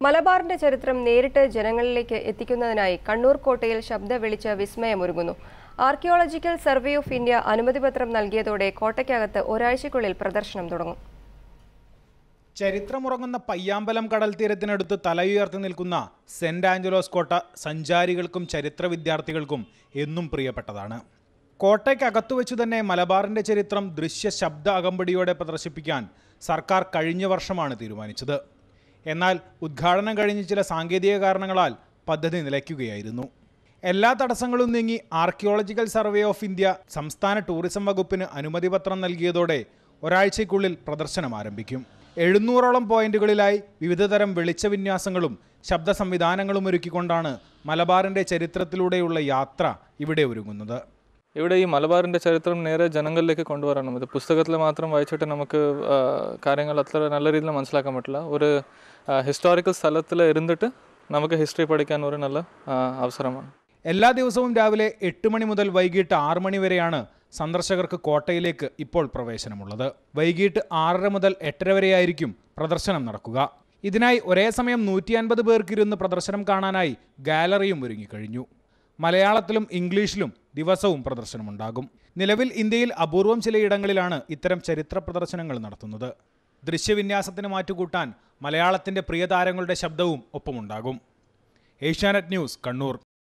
മലബാറിന്റെ ചരിത്രം നേരിട്ട് ജനങ്ങളിലേക്ക് എത്തിക്കുന്നതിനായി കണ്ണൂർ കോട്ടയിൽ ശബ്ദ വെളിച്ച വിസ്മയമൊരുങ്ങുന്നു ആർക്കിയോളജിക്കൽ സർവേ ഓഫ് ഇന്ത്യ അനുമതിപത്രം നൽകിയതോടെ കോട്ടയ്ക്കകത്ത് ഒരാഴ്ചയ്ക്കുള്ളിൽ പ്രദർശനം തുടങ്ങും ചരിത്രമുറങ്ങുന്ന പയ്യാമ്പലം കടൽ തീരത്തിനടുത്ത് തലയുയർത്തി നിൽക്കുന്ന സെന്റ് ആഞ്ചലോസ് കോട്ട സഞ്ചാരികൾക്കും ചരിത്ര വിദ്യാർത്ഥികൾക്കും എന്നും പ്രിയപ്പെട്ടതാണ് കോട്ടയ്ക്കകത്തു വെച്ച് തന്നെ മലബാറിന്റെ ചരിത്രം ദൃശ്യ ശബ്ദ അകമ്പടിയോടെ പ്രദർശിപ്പിക്കാൻ സർക്കാർ കഴിഞ്ഞ വർഷമാണ് തീരുമാനിച്ചത് എന്നാൽ ഉദ്ഘാടനം കഴിഞ്ഞ് ചില സാങ്കേതിക കാരണങ്ങളാൽ പദ്ധതി നിലയ്ക്കുകയായിരുന്നു എല്ലാ തടസ്സങ്ങളും നീങ്ങി ആർക്കിയോളജിക്കൽ സർവേ ഓഫ് ഇന്ത്യ സംസ്ഥാന ടൂറിസം വകുപ്പിന് അനുമതി പത്രം നൽകിയതോടെ ഒരാഴ്ചയ്ക്കുള്ളിൽ പ്രദർശനം ആരംഭിക്കും എഴുന്നൂറോളം പോയിന്റുകളിലായി വിവിധതരം വെളിച്ചവിന്യാസങ്ങളും ശബ്ദ സംവിധാനങ്ങളും ഒരുക്കിക്കൊണ്ടാണ് മലബാറിന്റെ ചരിത്രത്തിലൂടെയുള്ള യാത്ര ഇവിടെ ഒരുങ്ങുന്നത് ഇവിടെ ഈ മലബാറിൻ്റെ ചരിത്രം നേരെ ജനങ്ങളിലേക്ക് കൊണ്ടുവരണം ഇത് പുസ്തകത്തിൽ മാത്രം വായിച്ചിട്ട് നമുക്ക് ആ, കാര്യങ്ങൾ അത്ര നല്ല രീതിയിൽ മനസ്സിലാക്കാൻ പറ്റില്ല ഒരു ഹിസ്റ്റോറിക്കൽ സ്ഥലത്തിൽ ഇരുന്നിട്ട് നമുക്ക് ഹിസ്റ്ററി പഠിക്കാൻ ഒരു നല്ല ആ, അവസരമാണ് എല്ലാ ദിവസവും രാവിലെ എട്ട് മണി മുതൽ വൈകിട്ട് ആറ് മണി വരെയാണ് സന്ദർശകർക്ക് കോട്ടയിലേക്ക് ഇപ്പോൾ പ്രവേശനമുള്ളത് വൈകിട്ട് ആറര മുതൽ എട്ടര വരെയായിരിക്കും പ്രദർശനം നടക്കുക ഇതിനായി ഒരേ സമയം നൂറ്റി അൻപത് പേർക്കിരുന്ന് പ്രദർശനം കാണാനായി ഗാലറിയും ഒരുങ്ങിക്കഴിഞ്ഞു മലയാളത്തിലും ഇംഗ്ലീഷിലും ദിവസവും പ്രദർശനമുണ്ടാകും നിലവിൽ ഇന്ത്യയിൽ അപൂർവം ചിലയിടങ്ങളിലാണ് ഇത്തരം ചരിത്ര പ്രദർശനങ്ങൾ നടത്തുന്നത് ദൃശ്യവിന്യാസത്തിന് മാറ്റുകൂട്ടാൻ മലയാളത്തിന്റെ പ്രിയ താരങ്ങളുടെ ശബ്ദവും ഒപ്പമുണ്ടാകും ഏഷ്യാനെറ്റ് ന്യൂസ് കണ്ണൂർ